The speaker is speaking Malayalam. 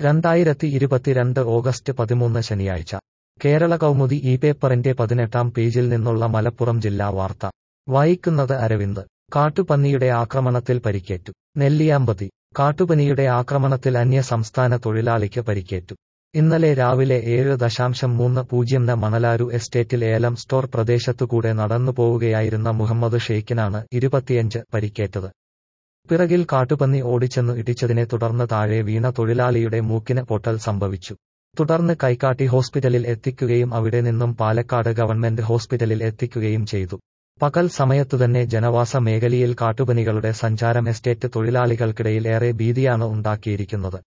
രണ്ടായിരത്തി ഇരുപത്തിരണ്ട് ഓഗസ്റ്റ് പതിമൂന്ന് ശനിയാഴ്ച കേരള കൗമുദി ഈ പേപ്പറിന്റെ പതിനെട്ടാം പേജിൽ നിന്നുള്ള മലപ്പുറം ജില്ലാ വാർത്ത വായിക്കുന്നത് അരവിന്ദ് കാട്ടുപന്നിയുടെ ആക്രമണത്തിൽ പരിക്കേറ്റു നെല്ലിയാമ്പതി കാട്ടുപനിയുടെ ആക്രമണത്തിൽ അന്യ സംസ്ഥാന തൊഴിലാളിക്ക് പരിക്കേറ്റു ഇന്നലെ രാവിലെ ഏഴ് ദശാംശം മൂന്ന് പൂജ്യം ന മണലാരു എസ്റ്റേറ്റിൽ ഏലം സ്റ്റോർ പ്രദേശത്തുകൂടെ നടന്നു പോവുകയായിരുന്ന മുഹമ്മദ് ഷെയ്ഖിനാണ് ഇരുപത്തിയഞ്ച് പരിക്കേറ്റത് പിറകിൽ കാട്ടുപന്നി ഓടിച്ചെന്നു ഇടിച്ചതിനെ തുടർന്ന് താഴെ വീണ തൊഴിലാളിയുടെ മൂക്കിന് പൊട്ടൽ സംഭവിച്ചു തുടർന്ന് കൈക്കാട്ടി ഹോസ്പിറ്റലിൽ എത്തിക്കുകയും അവിടെ നിന്നും പാലക്കാട് ഗവൺമെന്റ് ഹോസ്പിറ്റലിൽ എത്തിക്കുകയും ചെയ്തു പകൽ സമയത്തുതന്നെ ജനവാസ മേഖലയിൽ കാട്ടുപനികളുടെ സഞ്ചാരം എസ്റ്റേറ്റ് തൊഴിലാളികൾക്കിടയിൽ ഏറെ ഭീതിയാണ് ഉണ്ടാക്കിയിരിക്കുന്നത്